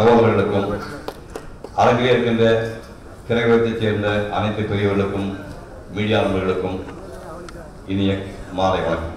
சகோதரர்களுக்கும் அரங்கிலே இருக்கின்ற திரையுலகத்தைச் சேர்ந்த அனைத்து பெரியவர்களுக்கும் மீடியா நண்பர்களுக்கும் இனிய மாலை வணக்கம்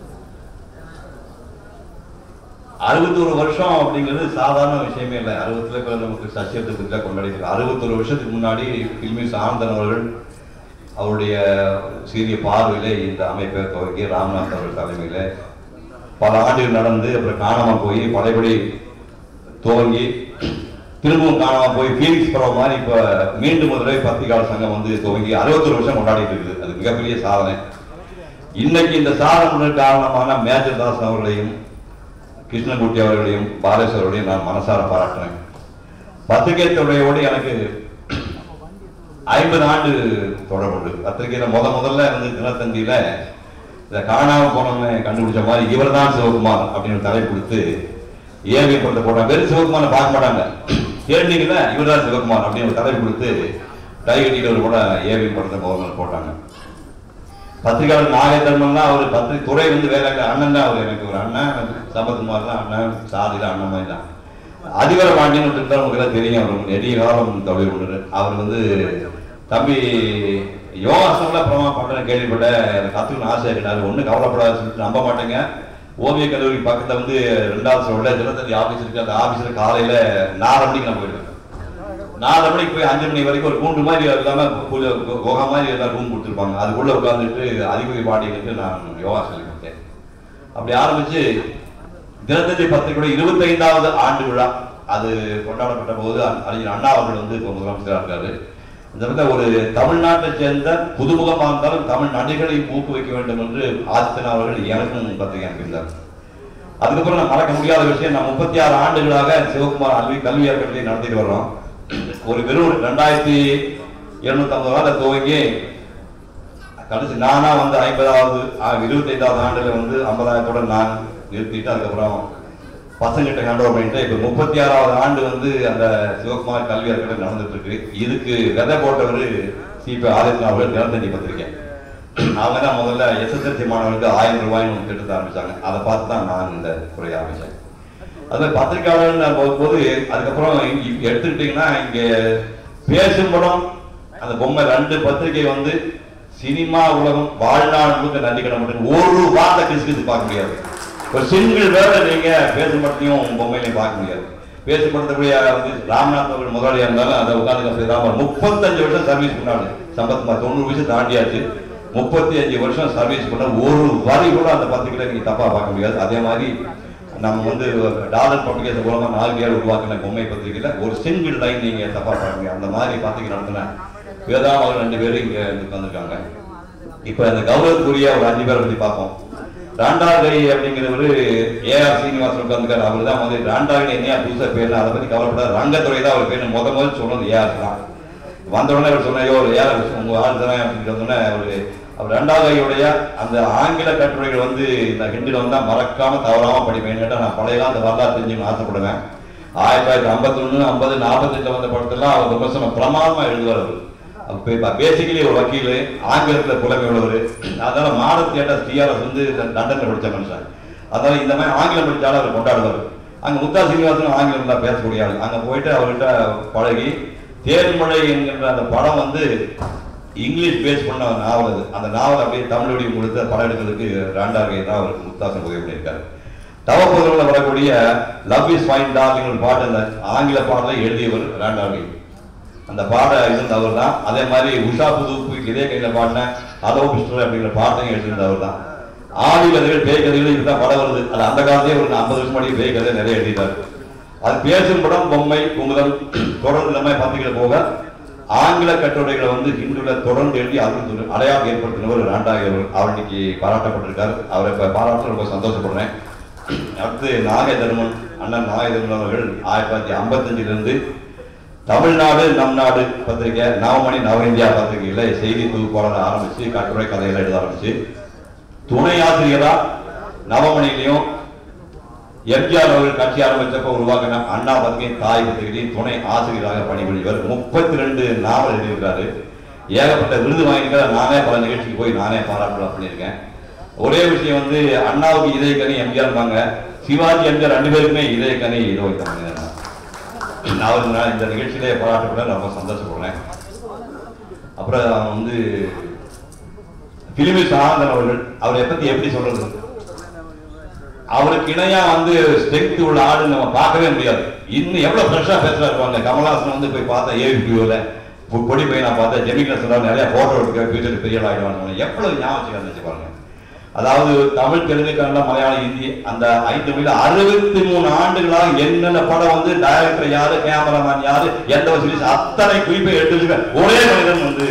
அறுபத்தொரு வருஷம் அப்படிங்கிறது சாதாரண விஷயமே இல்லை அறுபத்துல இப்போ நமக்கு சசியத்துக்கு கொண்டாடி அறுபத்தொரு வருஷத்துக்கு முன்னாடி ஃபில்மிஸ் ஆனந்தன் அவர்கள் அவருடைய சீரிய பார்வையில இந்த அமைப்பை துவங்கி ராம்நாத் அவர்கள் தலைமையில பல ஆண்டுகள் நடந்து அப்புறம் காணாம போய் பழையபடி துவங்கி திரும்பவும் காணாம போய் ஃபீனிக்ஸ் படம் மாதிரி இப்ப மீண்டும் ஒரு தடவை பத்திரிகையாளர் சங்கம் வந்து துவங்கி அறுபத்தொரு வருஷம் கொண்டாடிட்டு இருக்குது அது மிகப்பெரிய சாதனை இன்னைக்கு இந்த சாதனை காரணமான மேஜர் தாஸ் அவர்களையும் கிருஷ்ணகுட்டி அவர்களையும் பாலேஸ்வரர் அவர்களையும் நான் மனசார பாராட்டுறேன் பத்திரிகை துறையோடு எனக்கு ஐம்பது ஆண்டு தொடர்புண்டு பத்திரிகையில முத முதல்ல வந்து தினத்தந்தியில இந்த காணாம போனவங்க கண்டுபிடிச்ச மாதிரி இவர் தான் சிவகுமார் அப்படின்னு தலை கொடுத்து ஏவி படத்தை போட்டாங்க வெறும் சிவகுமாரை பார்க்க மாட்டாங்க கேட்டீங்கல்ல இவர் தான் சிவகுமார் அப்படின்னு ஒரு தலை கொடுத்து டை கட்டிட்டு ஒரு கூட ஏவி படத்தை முதல்ல போட்டாங்க பத்திரிகையாளர் நாகேந்திரன்லாம் அவர் பத்திரிகை துறை வந்து வேலை இல்லை. அண்ணன் தான் அவர் எனக்கு ஒரு அண்ணன் சம்பத்குமார் தான் அண்ணன் சாதியில் அண்ணன் மாதிரி தான் அதிபர பாண்டியன் இருந்தால் உங்களுக்கு எல்லாம் தெரியும் அவர் நெடிய காலம் தொழில் கொண்டு அவர் வந்து தம்பி யோகாசனம்ல பிரமா பண்றேன்னு கேள்விப்பட்ட எனக்கு கத்துக்கணும் ஆசை இருக்கிறாரு ஒன்றும் கவலைப்படாத சொல்லிட்டு நம்ப மாட்டேங்க ஓவிய கல்லூரி பக்கத்துல வந்து ரெண்டாவது சொல்ல தினத்தந்தி ஆபீஸ் இருக்கு அந்த ஆபீஸ்ல காலையில நாலு மணிக்கு நான் போயிடுவேன் நாலு மணிக்கு போய் அஞ்சு மணி வரைக்கும் ஒரு கூண்டு மாதிரி இல்லாம பூஜை யோகா மாதிரி எல்லாம் ரூம் கொடுத்துருப்பாங்க அதுக்குள்ள உட்காந்துட்டு அதிபதி பாட்டிகளுக்கு நான் யோகா சொல்லி கொடுத்தேன் அப்படி ஆரம்பிச்சு தினத்தந்தி பத்திரிகையோட இருபத்தைந்தாவது ஆண்டு விழா அது கொண்டாடப்பட்ட போது அ- அறிஞர் அண்ணா அவர்கள் வந்து இப்போ முதலமைச்சராக இருக்காரு இந்த இடத்துல ஒரு தமிழ்நாட்டை சேர்ந்த புதுமுகமாக இருந்தாலும் தமிழ் நடிகளை ஊக்குவிக்க வேண்டும் என்று ஆதித்தன் அவர்கள் எனக்கும் பத்திரிகை அனுப்பியிருந்தார் அதுக்கப்புறம் நான் மறக்க முடியாத விஷயம் நான் முப்பத்தி ஆறு ஆண்டுகளாக சிவகுமார் கல்வி கல்வி அறக்கட்டளை நடத்திட்டு வர்றோம் ஒரு வெறும் ரெண்டாயிரத்தி இருநூத்தி ஐம்பது ரூபாய் துவங்கி கடைசி நானா வந்து ஐம்பதாவது இருபத்தி ஐந்தாவது ஆண்டுல வந்து ஐம்பதாயிரத்தோட நான் நிறுத்திட்டு அதுக்கப்புறம் பசங்கிட்ட ஹேண்ட் ஓவர் பண்ணிட்டு இப்போ முப்பத்தி ஆறாவது ஆண்டு வந்து அந்த சிவகுமார் கல்வி அறக்கட்டளை நடந்துட்டு இருக்கு இதுக்கு விதை போட்டவர் சிபி ஆதித்யநாத் அவர்கள் தினத்தந்தி பத்திரிக்கை அவங்க தான் முதல்ல எஸ்எஸ்எல்சி மாணவர்களுக்கு ஆயிரம் ரூபாய்னு ஒரு திட்டத்தை ஆரம்பிச்சாங்க அதை பார்த்து தான் நான் இந்த துறையை ஆரம்பிச்சேன் அது பத்திரிகையாளர் போகும்போது அதுக்கப்புறம் இ- எடுத்துக்கிட்டீங்கன்னா இங்க பேசும் படம் அந்த பொம்மை ரெண்டு பத்திரிகை வந்து சினிமா உலகம் வாழ்நாள் முழுக்க நன்றி கடன் மட்டும் ஒரு வார்த்தை கிசு கிசு பார்க்க முடியாது ஒரு சிங்கிள் வேர்டை நீங்க பேசும் படத்தையும் பொம்மையிலையும் பார்க்க முடியாது பேசும் படத்துடைய வந்து ராம்நாத் அவர்கள் முதலாளியா இருந்தாலும் அதை உட்காந்து ராமர் முப்பத்தஞ்சு வருஷம் சர்வீஸ் பண்ணாரு சம்பத்குமார் தொண்ணூறு வயசு தாண்டியாச்சு முப்பத்தி அஞ்சு வருஷம் சர்வீஸ் பண்ண ஒரு வரி கூட அந்த பத்திரிகையில நீங்க தப்பா பார்க்க முடியாது அதே மாதிரி நம்ம வந்து டாலர் பப்ளிகேஷன் மூலமா நான்கையார் உருவாக்கின பொம்மை பத்திரிகையில ஒரு சிங்கிள் லைன் நீங்க தப்பா பார்க்க முடியாது அந்த மாதிரி பத்திரிகை நடத்தின வேதாம் அவர் ரெண்டு பேரும் இங்க உட்காந்துருக்காங்க இப்ப இந்த கௌரவத்துக்குரிய ஒரு அஞ்சு பேரை பத்தி பார்ப்போம் ராண்டாகை அப்படிங்கிறவரு ஏஆர் சீனிவாசன் உட்காந்துருக்காரு அவர் தான் வந்து ராண்டாகை என்னையா புதுசா பேர் அதை பத்தி கவலைப்படாது ரங்கத்துறை தான் அவர் பேர் முத முதல் சொன்னது ஏஆர் தான் வந்த உடனே அவர் சொன்னாயோ ஏஆர் உங்க ஆள் தானே அப்படின்னு சொன்னோடனே அவரு அவர் ரெண்டாவதையுடைய அந்த ஆங்கில கட்டுரைகள் வந்து இந்த ஹிந்தில வந்தா மறக்காம தவறாம படிப்பேன் கேட்டா நான் பழைய அந்த வரலாறு தெரிஞ்சுன்னு ஆசைப்படுவேன் ஆயிரத்தி தொள்ளாயிரத்தி ஐம்பத்தி ஒண்ணு ஐம்பது நாற்பத்தெட்டுல வந்த படத்தெல்லாம் அவர் விமர்சனம் பிரமாதமா எழுதுவார் அவர் அவர் பேசிக்கலி ஒரு வக்கீல் ஆங்கிலத்துல புலமை உள்ளவர் அதனால மாடல் தியேட்டர் டிஆர்எஸ் வந்து லண்டன்ல படிச்ச மனுஷன் அதனால இந்த மாதிரி ஆங்கிலம் படிச்சாலும் அவர் கொண்டாடுவார் அங்க முத்தா சீனிவாசன் ஆங்கிலம்ல பேசக்கூடிய ஆள் அங்க போயிட்டு அவர்கிட்ட பழகி தேன்மழை என்கின்ற அந்த படம் வந்து இங்கிலீஷ் பேஸ் பண்ண நாவல் அது அந்த நாவல் அப்படியே தமிழ் வடிவம் கொடுத்து படம் எடுக்கிறதுக்கு ராண்டாகை தான் அவருக்கு முத்தாசன் உதவி பண்ணியிருக்காரு தவப்பகுதியில் வரக்கூடிய லவ் இஸ் ஃபைன் டார்லிங் ஒரு பாட்டு அந்த ஆங்கில பாடலை எழுதியவர் ராண்டாகை அந்த பாட எழுந்தவர் தான் அதே மாதிரி உஷா புதுப்பு இதே கையில பாடின அதோ பிஸ்டர் அப்படிங்கிற பாட்டையும் எழுதியிருந்தவர் தான் ஆடி கதைகள் பேய் கதைகள் இதுதான் படம் வருது அது அந்த காலத்தையே ஒரு ஐம்பது வருஷம் முன்னாடி பேய் கதை நிறைய எழுதிட்டார் அது பேசும் படம் பொம்மை குமுதம் தொடர்ந்து இந்த மாதிரி பத்திரிகை போக ஆங்கில கட்டுரைகளை வந்து ஹிந்துல தொடர்ந்து எழுதி அதுக்கு அடையாளம் ஏற்படுத்தினவர் ராண்டாகி அவர் அவர் இன்னைக்கு பாராட்டப்பட்டிருக்கார் அவரை இப்ப பாராட்ட ரொம்ப சந்தோஷப்படுறேன் அடுத்து நாகை தர்மன் அண்ணன் நாகை தர்மன் அவர்கள் ஆயிரத்தி தொள்ளாயிரத்தி ஐம்பத்தஞ்சுல இருந்து தமிழ்நாடு நம் நாடு பத்திரிகை நவமணி நவ இந்தியா பத்திரிகையில செய்தி தொகுப்பாளர் ஆரம்பிச்சு கட்டுரை கதைகளை எழுத ஆரம்பிச்சு துணை ஆசிரியரா நவமணிலையும் எம்ஜிஆர் அவர்கள் கட்சி ஆரம்பிச்சப்ப உருவாக்கின அண்ணா பத்திரிகை தாய் பத்திரிகையின் துணை ஆசிரியராக பணிபுரிவர் முப்பத்தி ரெண்டு நாவல் எழுதியிருக்காரு ஏகப்பட்ட விருது வாங்கியிருக்காரு நானே பல நிகழ்ச்சிக்கு போய் நானே பாராட்டு பண்ணியிருக்கேன் ஒரே விஷயம் வந்து அண்ணாவுக்கு இதய கனி எம்ஜிஆர் இருப்பாங்க சிவாஜி எம்ஜிஆர் ரெண்டு பேருக்குமே இதய கனி இதோ வைத்தாங்க அவர் நான் இந்த நிகழ்ச்சியிலே பாராட்டப்பட ரொம்ப சந்தோஷப்படுறேன் அப்புறம் வந்து பிலிமிஸ் ஆனந்தன் அவர்கள் அவரை பத்தி எப்படி சொல்றது அவருக்கு இணையா வந்து ஸ்ட்ரென்த் உள்ள ஆடு நம்ம பார்க்கவே முடியாது இன்னும் எவ்வளவு ஃப்ரெஷ்ஷா பேசுறாரு பாருங்க கமல்ஹாசன் வந்து போய் பார்த்தா ஏவிபியூல பொடி போய் நான் பார்த்தேன் ஜெமிகா சொல்றாரு நிறைய போட்டோ எடுக்க ஃபியூச்சர் பெரிய ஆள் ஆயிடுவாங்க எவ்வளவு ஞாபகம் வச்சு பாருங்க அதாவது தமிழ் தெலுங்கு கன்னட மலையாளம் ஹிந்தி அந்த ஐந்து மொழியில அறுபத்தி மூணு ஆண்டுகளாக என்னென்ன படம் வந்து டைரக்டர் யாரு கேமராமேன் யாரு எந்த வசதி அத்தனை குறிப்பை எடுத்து வச்சுக்க ஒரே மனிதன் வந்து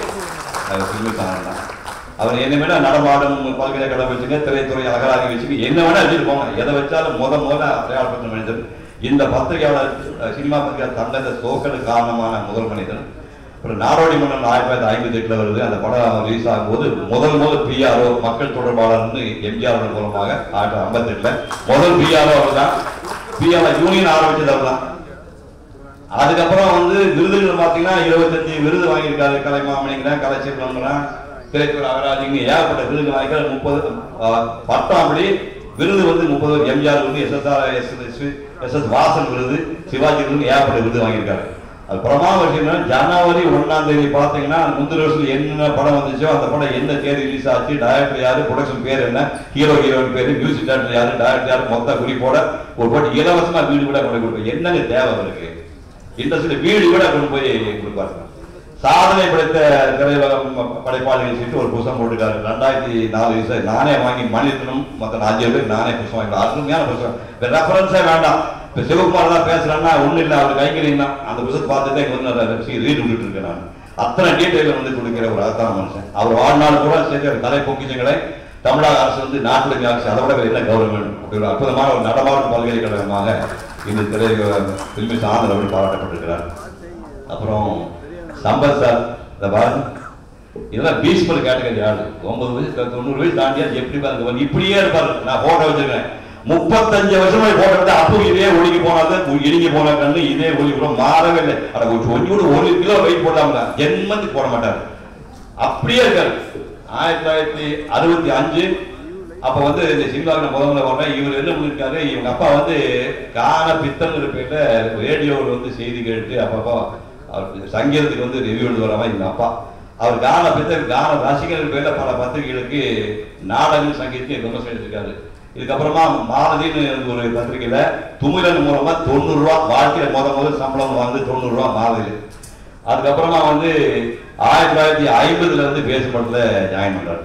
பிலிமிஸ் ஆனந்த் தான் அவர் என்ன வேணா நடமாடும் பல்கலைக்கழகம் வச்சுங்க திரைத்துறை அகராதி வச்சுங்க என்ன வேணா வச்சுட்டு போங்க எதை வச்சாலும் முத முதல்ல அடையாளப்படுத்த மனிதன் இந்த பத்திரிகையாளர் அஹ், சினிமா பத்திரிகையாளர் தந்த சோக்கலுக்கு காரணமான முதல் மனிதன் அப்புறம் நாடோடி மன்னன் ஆயிரத்தி தொள்ளாயிரத்தி ஐம்பத்தி எட்டுல வருது அந்த படம் ரிலீஸ் ஆகும்போது முதல் முதல் பிஆர்ஓ மக்கள் தொடர்பாளர்னு எம்ஜிஆர் அவர்கள் மூலமாக ஆயிரத்தி தொள்ளாயிரத்தி ஐம்பத்தி எட்டுல முதல் பிஆர்ஓ அவர் தான் பிஆர் யூனியன் ஆரம்பிச்சது அவர் தான் அதுக்கப்புறம் வந்து விருதுகள் பார்த்தீங்கன்னா இருபத்தஞ்சு விருது வாங்கியிருக்காரு கலைமாமணிங்கிறேன் கலைச்செல்வங்கிறேன் திரைத்துறை அகராஜிங்க ஏகப்பட்ட விருது வாங்கியிருக்காரு முப்பது பட்டாம்படி விருது வந்து முப்பது எம்ஜிஆர் விருது எஸ்எஸ்ஆர் எஸ் எஸ் எஸ் வாசன் விருது சிவாஜி விருது ஏகப்பட்ட விருது வாங்கியிருக்காரு அது பிரமாத விஷயம் என்னன்னா, ஜனவரி ஒண்ணாம் தேதி பார்த்தீங்கன்னா முந்தின வருஷத்துல என்ன படம் வந்துச்சோ அந்த படம் என்ன தேதி ரிலீஸ் ஆச்சு டைரக்டர் யாரு ப்ரொடக்ஷன் பேர் என்ன ஹீரோ ஹீரோயின் பேரு மியூசிக் டைரக்டர் யாரு டைரக்டர் யாரு மொத்த குறிப்போட ஒரு போட்டு இலவசமா வீடு கூட கொண்டு கொடுப்போம் என்னங்க தேவை அவருக்கு இண்டஸ்ட்ரியில வீடு கூட கொண்டு போய் கொடுப்பாரு சாதனை படைத்த திரையுலகம் படைப்பாளிகள் சொல்லிட்டு ஒரு புத்தகம் போட்டுருக்காரு ரெண்டாயிரத்தி நாலு வயசு நானே வாங்கி மணிரத்னம் மற்ற அஞ்சு பேர் நானே புத்தகம் வாங்கி அருமையான புத்தகம் இப்போ ரெஃபரன்ஸே வேண்டாம் இப்போ சிவகுமார் தான் பேசுறேன்னா ஒன்றும் இல்லை அவர் கைங்கரியம் தான் அந்த புத்தகத்தை பார்த்துட்டு இங்கே வந்து நான் ரீட் விட்டுட்டு இருக்கேன் நான் அத்தனை டீட்டெயில் வந்து கொடுக்கிற ஒரு அர்த்தம் மனுஷன் அவர் வாழ்நாள் கூட சேர்த்து அவர் கலை பொக்கிஷங்களை தமிழக அரசு வந்து நாட்டுடைய அரசு அதை விட வேற என்ன கௌரவம் வேணும் அப்படி ஒரு அற்புதமான ஒரு நடமாடும் பல்கலைக்கழகமாக இந்த திரை பிலிமி சாதனை அவர்கள் பாராட்டப்பட்டிருக்கிறார் அப்புறம் சம்பத் சார் இந்த பாருங்க இதெல்லாம் பீஸ்மல் கேட்டகரி ஆளு ஒன்பது வயசு தொண்ணூறு வயசு தாண்டியா எப்படி பாருங்க இப்படியே இருப்பாரு நான் போட்டோ வச்சிருக்கேன் முப்பத்தஞ்சு வருஷமா போட்டோ எடுத்து அப்போ இதே ஒழுகி போனாது இடுங்கி போன கண்ணு இதே ஒழுகி கூட மாறவே இல்லை அட கொஞ்சம் கூட ஒரு கிலோ வெயிட் போடாமல ஜென்மத்துக்கு போட மாட்டாரு அப்படியே இருக்காரு ஆயிரத்தி தொள்ளாயிரத்தி அறுபத்தி அஞ்சு அப்ப வந்து இந்த சினிமாவில் முதல் முதல்ல வர்றேன் இவர் என்ன பண்ணிருக்காரு இவங்க அப்பா வந்து கான பித்தங்கிற பேர்ல ரேடியோவில் வந்து செய்தி கேட்டு அப்பப்போ அவர் சங்கீதத்துக்கு வந்து ரிவ்யூ எழுது வரவன் எங்க அப்பா அவர் கான பித்தர் கான ரசிகர்கள் பேர்ல பல பத்திரிகைகளுக்கு நாடகம் சங்கீதத்துக்கு விமர்சனம் எடுத்திருக்காரு இதுக்கப்புறமா மாலதின்னு ஒரு பத்திரிகையில துமிழன் மூலமா தொண்ணூறு ரூபா வாழ்க்கையில முத முதல் சம்பளம் வந்து தொண்ணூறு ரூபா மாலதியில் அதுக்கப்புறமா வந்து ஆயிரத்தி தொள்ளாயிரத்தி ஐம்பதுல வந்து பேசும்படத்துல ஜாயின் பண்றாரு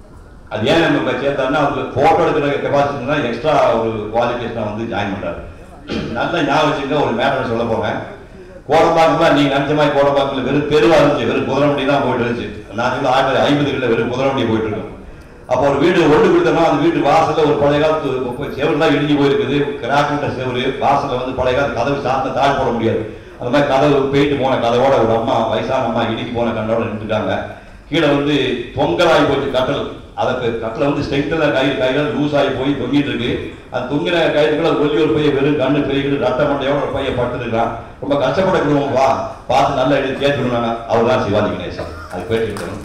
அது ஏன் நம்ம சேர்த்தாருன்னா அவருக்கு போட்டோ எடுக்கிற கெப்பாசிட்டி தான் எக்ஸ்ட்ரா ஒரு குவாலிஃபிகேஷன் வந்து ஜாயின் பண்றாரு நல்ல ஞாபகம் வச்சுங்க ஒரு மேட்டர் சொல்ல போறேன் கோடம்பாக்கம்லாம் நீங்க நினைச்ச மாதிரி கோடம்பாக்கத்துல வெறும் தெருவா இருந்துச்சு வெறும் குதிரவண்டி தான் போயிட்டு இருந்துச்சு நான் சொல்ல ஆயிரத்தி தொள்ளாயிரத்தி ஐம்பதுகளில் வெறும் குதிரவண்டி போயிட்டு இருக்கோம் அப்போ ஒரு வீடு ஒன்று கொடுத்தோம்னா அந்த வீட்டு வாசல்ல ஒரு பழைய காலத்து செவருலாம் இடிஞ்சு போயிருக்குது கிராக்கிட்ட செவரு வாசல்ல வந்து பழைய காலத்து கதவு சாத்த தாழ் போட முடியாது அந்த மாதிரி கதவு போயிட்டு போன கதவோட ஒரு அம்மா வயசான அம்மா இடிக்கு போன கண்டோட நின்றுட்டாங்க கீழே வந்து தொங்கலாகி போச்சு கட்டல் அதுக்கு கட்டில் வந்து ஸ்ட்ரெங்த்தில் கை கைகள் லூஸ் ஆகி போய் தொங்கிட்டு இருக்கு அந்த தொங்கின கயிறுக்குள்ள ஒல்லி ஒரு பையன் வெறும் கண்ணு பெருகிட்டு ரத்த மண்டையோட ஒரு பையன் பட்டுருக்கான் ரொம்ப கஷ்டப்பட குடும்பம் வா பார்த்து நல்லா எடுத்து கேட்டுருந்தாங்க அவர் தான் சிவாஜி கணேசன் அது பேட்டி இருக்கணும்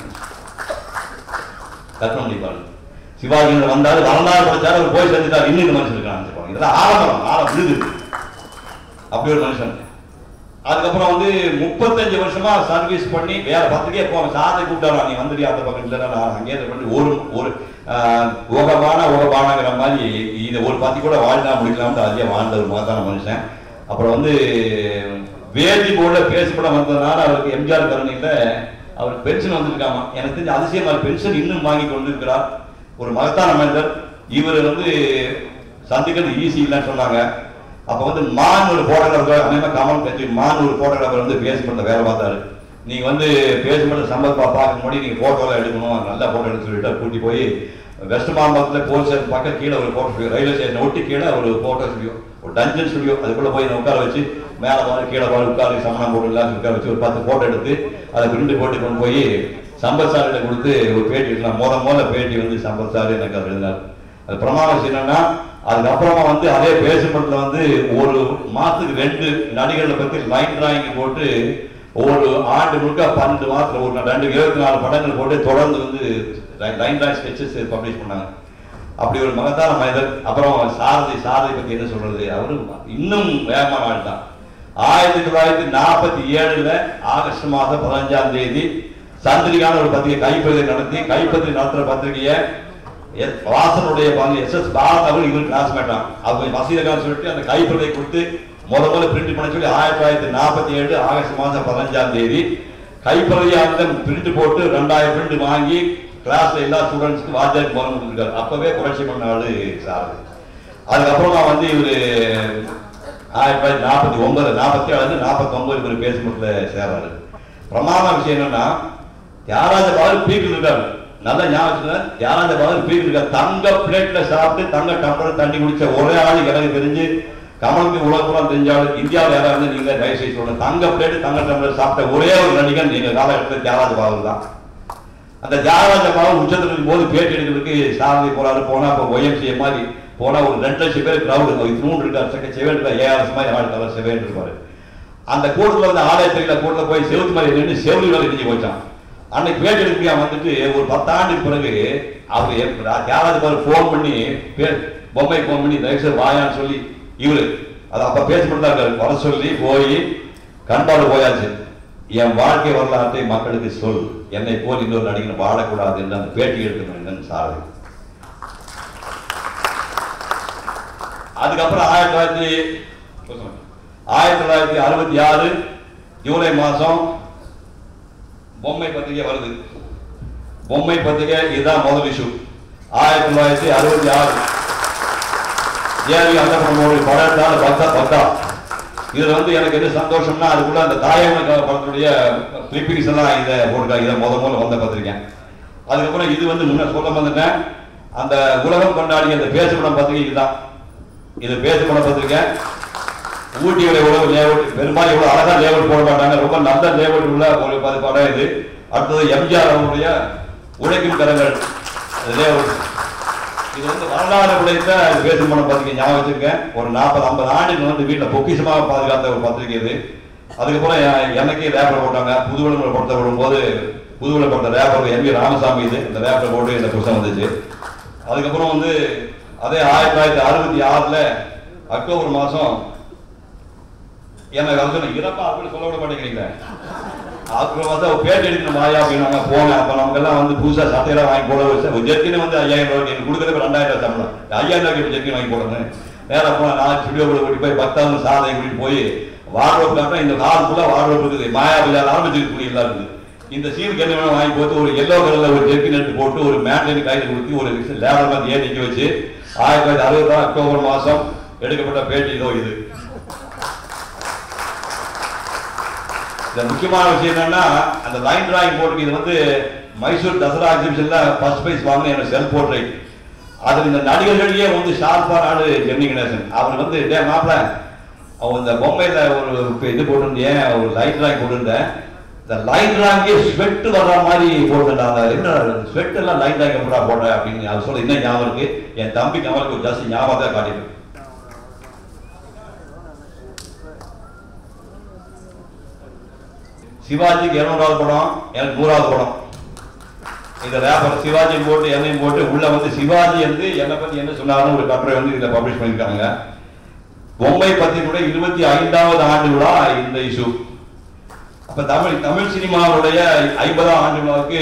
கற்பனை பண்ணி பாருங்க சிவாஜி வந்தாரு வரலாறு படிச்சாரு அவர் போய் செஞ்சுட்டாரு இன்னும் இந்த மனுஷன் இருக்கான்னு சொல்லுவாங்க இதெல்லாம் ஆரம்பம் ஆரம்பம் விழுது அப்படி ஒரு மனுஷன் அதுக்கப்புறம் வந்து முப்பத்தஞ்சு வருஷமா சர்வீஸ் பண்ணி வேற பத்திரிக்கை போன சாதை கூப்பிட்டாரா நீ வந்துட்டு அந்த பக்கம் இல்லைன்னா நான் அங்கேயே பண்ணி ஒரு ஒரு ஆஹ், உகபான உகபானங்கிற மாதிரி இது ஒரு பத்தி கூட வாழ்ந்தா முடிக்கலாம்னு அதிகம் வாழ்ந்த ஒரு மகத்தான மனுஷன் அப்புறம் வந்து வேதி போர்டுல பேசப்பட வந்ததுனால அவருக்கு எம்ஜிஆர் கருணையில அவருக்கு பென்ஷன் வந்திருக்காமா எனக்கு தெரிஞ்ச அதிசயமா பென்ஷன் இன்னும் வாங்கி கொண்டிருக்கிறார் ஒரு மகத்தான மனிதர் இவர் வந்து சந்திக்கிறது ஈஸி இல்லைன்னு சொன்னாங்க அப்ப வந்து மான் ஒரு போட்டோகிராஃபர் அதே மாதிரி கமல் கட்சி மான் ஒரு போட்டோகிராஃபர் வந்து பேசுபட்ட வேலை பார்த்தாரு நீங்க வந்து பேசுபட்ட சம்பத் பார்க்க முன்னாடி நீங்க போட்டோலாம் எடுக்கணும் நல்ல போட்டோ எடுத்து சொல்லிட்டு கூட்டி போய் வெஸ்ட் மாம்பலத்தில் போலீஸ் ஸ்டேஷன் பக்கம் கீழே ஒரு போட்டோ ஸ்டுடியோ ரயில்வே ஸ்டேஷன் ஒட்டி கீழே ஒரு போட்டோ ஸ்டுடியோ ஒரு டஞ்சன் ஸ்டுடியோ அதுக்குள்ள போய் நான் உட்கார வச்சு மேலே போன கீழே போன உட்கார சமணம் போட்டு எல்லாம் உட்கார வச்சு ஒரு பத்து போட்டோ எடுத்து அதை பிரிண்ட் போட்டு கொண்டு போய் சம்பத் சார்கிட்ட கொடுத்து ஒரு பேட்டி எடுக்கலாம் முத முதல்ல பேட்டி வந்து சம்பத் சார் எனக்கு அவர் எழுதினார் அது பிரமாண விஷயம் என்னன்னா அதுக்கப்புறமா வந்து அதே பேசுபடத்துல வந்து ஒரு மாசத்துக்கு ரெண்டு நடிகர்களை பத்தி லைன் டிராயிங் போட்டு ஒரு ஆண்டு முழுக்க பன்னெண்டு மாசத்துல ஒரு ரெண்டு இருபத்தி நாலு படங்கள் போட்டு தொடர்ந்து வந்து லைன் டிராயிங் ஸ்கெச்சஸ் பப்ளிஷ் பண்ணாங்க அப்படி ஒரு மகத்தான மனிதர் அப்புறம் சாரதி சாரதி பத்தி என்ன சொல்றது அவரு இன்னும் வேகமான ஆள் தான் ஆயிரத்தி தொள்ளாயிரத்தி நாற்பத்தி ஏழுல ஆகஸ்ட் மாதம் பதினஞ்சாம் தேதி சந்திரிகான ஒரு பத்திரிகை கைப்பதிவை நடத்தி கைப்பதிவை நடத்துற பத்திரிகையை எஸ். வாசனுடைய பங்கு எஸ் எஸ் பாரத் அவர்கள் இவர் கிளாஸ்மேட்டான் அவங்க வசீதகான் சொல்லிட்டு அந்த கைப்பதிவை கொடுத்து முத முதல்ல பிரிண்ட் பண்ண சொல்லி ஆயிரத்தி தொள்ளாயிரத்தி நாற்பத்தி ஏழு ஆகஸ்ட் மாதம் பதினஞ்சாம் தேதி கைப்பதியாக பிரிண்ட் போட்டு ரெண்டாயிரம் பிரிண்ட் வாங்கி கிளாஸ்ல எல்லா ஸ்டூடெண்ட்ஸ்க்கு வாத்தியாருக்கு போகணும் கொடுத்துருக்காரு அப்பவே புரட்சி பண்ண ஆளு சார் அதுக்கப்புறமா வந்து இவரு ஆயிரத்தி தொள்ளாயிரத்தி நாற்பத்தி ஒன்பது நாற்பத்தி ஏழு நாற்பத்தி ஒன்பது இவர் பேசும்போதுல சேர்றாரு பிரமாத விஷயம் என்னன்னா தியாகராஜ பாகர் பீக்கில் இருக்காரு நல்லா ஞாபகம் தியாகராஜ பாகர் பீக்கில் இருக்காரு தங்க பிளேட்ல சாப்பிட்டு தங்க டம்ளர் தண்ணி குடிச்ச ஒரே ஆள் எனக்கு தெரிஞ்சு கமலுக்கு உலகம் தெரிஞ்சாலும் இந்தியாவில் யாராவது நீங்க தயவு செய்து சொல்லணும் தங்க பிளேட் தங்க டம்ளர் சாப்பிட்ட ஒரே ஒரு நடிகன் நீங்க காலகட்டத்தில் தியாகராஜ பாகர் தான் அந்த தியாகராஜ பாவம் உச்சத்தில் இருக்கும் போது பேட்டி எடுக்கிறதுக்கு சாரதி போறாரு போனா இப்போ ஒய்எம்சிஏ மாதிரி போனா ஒரு ரெண்டு லட்சம் பேர் கிரௌடு இத்தினூண்டு இருக்காரு சக்க செவன் இருக்கார் ஏஆர்எஸ் மாதிரி ஆள் கலர் செவன் இருப்பாரு அந்த கூட்டத்தில் வந்து ஆலயத்தில் கூட்டத்தில் போய் செவுத்து மாதிரி நின்று செவிலி வேலை செஞ்சு போச்சான் அன்னைக்கு பேட்டி எடுக்க வந்துட்டு ஒரு பத்தாண்டுக்கு பிறகு அவர் ஏற்ப- தியாகராஜ பாரு ஃபோன் பண்ணி பேர் பொம்மை ஃபோன் பண்ணி தயவுசெய்து வாயான்னு சொல்லி இவரு அது அப்ப பேசப்பட்டு தான் இருக்காரு வர சொல்லி போய் கண்பாடு போயாச்சு என் வாழ்க்கை வரலாற்றை மக்களுக்கு சொல் என்னை போல் இன்னொரு நடிகன் வாழக்கூடாது என்று அந்த பேட்டி எடுக்கணும் சாரதி அதுக்கப்புறம் ஆயிரத்தி தொள்ளாயிரத்தி ஆயிரத்தி தொள்ளாயிரத்தி அறுபத்தி ஆறு ஜூலை மாசம் பொம்மை பத்திரிகை வருது பொம்மை பத்திரிகை இதுதான் முதல் இஷ்யூ ஆயிரத்தி தொள்ளாயிரத்தி அறுபத்தி ஆறு ஏவி அந்த படத்தால் பக்தா பக்தா இதுல வந்து எனக்கு என்ன சந்தோஷம்னா அதுக்குள்ள அந்த தாயவன படத்துடைய கிளிப்பிங்ஸ் எல்லாம் இதை போட்டிருக்காங்க இதை முத முதல்ல வந்த பத்திரிக்கை அதுக்கப்புறம் இது வந்து முன்ன சொல்ல வந்துட்டேன் அந்த உலகம் கொண்டாடிய அந்த பேசுபடம் பத்திரிகை இதுதான் இது பேசுபடம் பத்திரிக்கை ஊட்டியோட உலக லேஅவுட் பெரும்பாலும் இவ்வளவு அழகா லேஅவுட் போட மாட்டாங்க ரொம்ப நல்ல லேஅவுட் உள்ள ஒரு பதி படம் இது அடுத்தது எம்ஜிஆர் அவருடைய உழைக்கும் கரங்கள் லேஅவுட் இது வந்து வரலாறு உடைத்த பேசும் படம் பத்திரிகை ஞாபகம் வச்சிருக்கேன் ஒரு நாற்பது ஐம்பது ஆண்டுகள் வந்து வீட்டில் பொக்கிஷமாக பாதுகாத்த ஒரு பத்திரிகை இது அதுக்கப்புறம் எ- எனக்கே ரேப்பர் போட்டாங்க புதுவிளம்பர படத்தை விடும்போது புதுவிளம்பர படத்தை ரேப்பர் எம் வி ராமசாமி இது இந்த ரேப்பர் போட்டு இந்த புத்தகம் வந்துச்சு அதுக்கப்புறம் வந்து அதே ஆயிரத்தி தொள்ளாயிரத்தி அறுபத்தி ஆறுல அக்டோபர் மாசம் என்ன வந்து இறப்பா அப்படின்னு சொல்ல விட மாட்டேங்கிறீங்களே அப்புறம் வந்து அவ பேட்டி எடுக்கணும் வாயா அப்படின்னாங்க போனேன் அப்ப நமக்கு எல்லாம் வந்து புதுசா சட்டையெல்லாம் வாங்கி போட வச்சு ஒரு ஜெர்கின் வந்து ஐயாயிரம் ரூபாய்க்கு எனக்கு கொடுக்கறது ரெண்டாயிரம் ரூபாய் சம்பளம் ஐயாயிரம் ரூபாய்க்கு ஜெர்கின் வாங்கி போடணும் நேரா போனா நான் ஸ்டுடியோ கூட கூட்டி போய் பத்தாவது சாதை கூட்டிட்டு போய் வார்ட்ரோப் காட்டினா இந்த கால் ஃபுல்லா வார்ட்ரோப் இருக்குது மாயா விளையாட ஆரம்பிச்சிருக்க எல்லாம் இருக்குது இந்த சீனுக்கு என்ன வேணும் வாங்கி போட்டு ஒரு எல்லோ கலர்ல ஒரு ஜெர்கின் எடுத்து போட்டு ஒரு மேட்லைன் கையில் கொடுத்து ஒரு லேபர் வந்து ஏன் நிக்க வச்சு ஆயிரத்தி தொள்ளாயிரத்தி அறுபத்தி ஆறு அக்டோபர் மாசம் எடுக்கப்பட்ட பேட்டி இதோ இது இந்த முக்கியமான விஷயம் என்னன்னா அந்த லைன் டிராயிங் போட்டு இது வந்து மைசூர் தசரா எக்ஸிபிஷன்ல ஃபர்ஸ்ட் பிரைஸ் வாங்கின என்னோட செல் போர்ட்ரைட் அதுல இந்த நடிகர்களையே வந்து ஷார்ப்பான ஆளு ஜெமினி கணேசன் அவர் வந்து டே மாப்பிள அவன் இந்த பொம்மையில ஒரு இப்ப இது போட்டிருந்தேன் ஒரு லைன் டிராயிங் போட்டிருந்தேன் இந்த லைன் டிராயிங்கே ஸ்வெட் வர்ற மாதிரி போட்டிருந்தாங்க என்ன ஸ்வெட் எல்லாம் லைன் டிராயிங் எப்படா போடுற அப்படின்னு அவர் சொல்ல என்ன ஞாபகம் இருக்கு என் தம்பி கமலுக்கு ஜாஸ்தி ஞாபகம் தான் காட்டிட்டு சிவாஜிக்கு இருநூறாவது படம் எனக்கு நூறாவது படம் இந்த ரேப்பர் சிவாஜி போட்டு என்னையும் போட்டு உள்ள வந்து சிவாஜி வந்து என்னை பத்தி என்ன சொன்னாலும் ஒரு கட்டுரை வந்து இதுல பப்ளிஷ் பண்ணிருக்காங்க பொம்மை பத்தி கூட இருபத்தி ஐந்தாவது ஆண்டு விழா இந்த இஷ்யூ அப்ப தமிழ் தமிழ் சினிமாவுடைய ஐம்பதாம் ஆண்டு விழாவுக்கு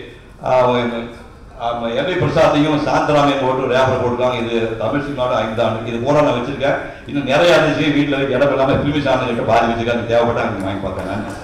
எல்லை பிரசாத்தையும் சாந்தராமையும் போட்டு ரேப்பர் போட்டுருக்காங்க இது தமிழ் சினிமாவோட ஐந்து ஆண்டு இது போல நான் வச்சிருக்கேன் இன்னும் நிறைய இருந்துச்சு வீட்டுல இடம் இல்லாம பிலிமி சாந்தம் கிட்ட பாதி வச்சிருக்காங்க தேவைப்பட்டா அங்க வாங்கி பார்த்தேன் நான்.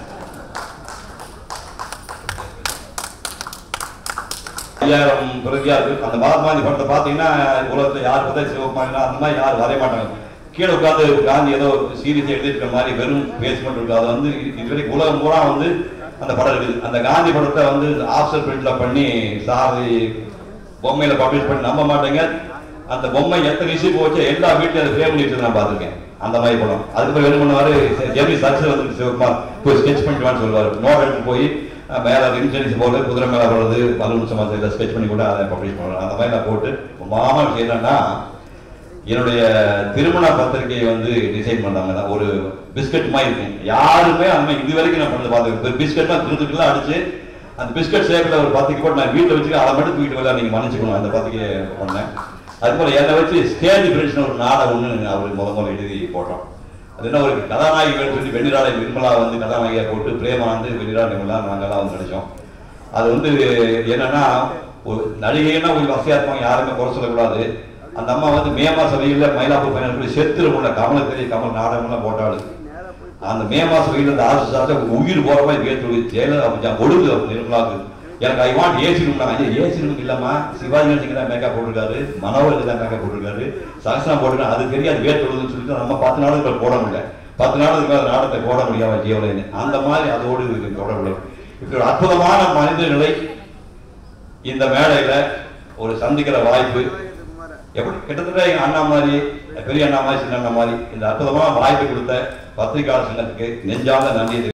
ஐயாயிரம் பிரதியா இருக்கு அந்த மகாத்மாஜி படத்தை பார்த்தீங்கன்னா உலகத்துல யார் பார்த்தா சிவகுமாரினா அந்த மாதிரி யாரும் வரைய மாட்டாங்க கீழே உட்காந்து காந்தி ஏதோ சீரியஸ் எழுதிருக்கிற மாதிரி வெறும் பேஸ்மெண்ட் இருக்கு அது வந்து இதுவரைக்கும் உலகம் பூரா வந்து அந்த படம் இருக்குது அந்த காந்தி படத்தை வந்து ஆப்சர் பிரிண்ட்ல பண்ணி சாரதி பொம்மையில பப்ளிஷ் பண்ணி நம்ப மாட்டேங்க அந்த பொம்மை எத்தனை இஷ்யூ போச்சு எல்லா வீட்லயும் அதை ஃப்ரேம் பண்ணி வச்சு நான் பார்த்திருக்கேன் அந்த மாதிரி படம் அதுக்கப்புறம் என்ன பண்ணுவாரு ஜெமி சர்ச் வந்து சிவகுமார் போய் ஸ்கெச் பண்ணிட்டு வான்னு சொல்லுவாரு நோட் எடுத்து போய் அஹ், மேல இன்சூரன்ஸ் போட்டு குதிரை மேல போடுறது பலூன் சமாச்சாரம் ஸ்கெச் பண்ணி கூட அதை பப்ளிஷ் பண்ணுவாங்க அந்த மாதிரி நான் போட்டு மாமா விஷயம் என்னன்னா என்னுடைய திருமண பத்திரிகையை வந்து டிசைன் பண்ணாங்க ஒரு பிஸ்கட் மாதிரி இருக்கும் யாருமே அந்த மாதிரி இது வரைக்கும் நான் பண்ணது பார்த்துருக்கேன் பிஸ்கட்லாம் திருத்துக்குலாம் அடிச்சு அந்த பிஸ்கட் ஷேப்ல ஒரு பத்திரிக்கை போட்டு நான் வீட்டில் வச்சுக்க அதை மட்டும் தூக்கிட்டு வரல நீங்க மன்னிச்சுக்கணும் அந்த பத்திரிக்கையை பண்ணேன் அது போல என்னை வச்சு ஸ்டேஜ் பிரிட்ஜ்னு ஒரு நாடகம் ஒன்று அவருக்கு முத முதல்ல எழுதி போட்டோம் அது என்ன ஒரு கதாநாயகி சொல்லி வெண்ணிராளை நிர்மலா வந்து கதாநாயகியா போட்டு பிரேமா வந்து வெண்ணிரா நிர்மலா நாங்கெல்லாம் வந்து நடிச்சோம் அது வந்து என்னன்னா ஒரு நடிகைன்னா ஒரு வசதியா இருப்பாங்க யாருமே குறை சொல்லக்கூடாது அந்த அம்மா வந்து மே மாசம் வெயில்ல மயிலாப்பூர் பையன் சொல்லி செத்துரு உள்ள கமல பெரிய கமல் நாடகம்லாம் போட்டாள் அந்த மே மாசம் வெயில்ல இந்த ஆசு சாப்பிட்டு உயிர் போற மாதிரி வேத்து ஜெயலலிதா கொஞ்சம் ஒடுங்கு நிர்மலாக்கு எனக்கு ஐ வாண்ட் ஏசி ரூம் ஐயா ஏசி ரூம் இல்லம்மா சிவாஜி கணேசன் தான் மேக்கப் போட்டிருக்காரு மனோகருக்கு தான் மேக்கப் போட்டிருக்காரு சகசனா போட்டிருக்காரு அது தெரியாது வேத்து விடுதுன்னு சொல்லிட்டு நம்ம பத்து நாளுக்கு போட முடியல பத்து நாளுக்கு மேல நாடகத்தை போட முடியாம ஜீவலைன்னு அந்த மாதிரி அதோடு இது தொடர்பு இப்படி ஒரு அற்புதமான மனித நிலை இந்த மேடையில ஒரு சந்திக்கிற வாய்ப்பு எப்படி கிட்டத்தட்ட எங்க அண்ணா மாதிரி பெரிய அண்ணா மாதிரி சின்ன அண்ணா மாதிரி இந்த அற்புதமான வாய்ப்பு கொடுத்த பத்திரிகையாளர் சங்கத்துக்கு நெஞ்சார்ந்த நன்றி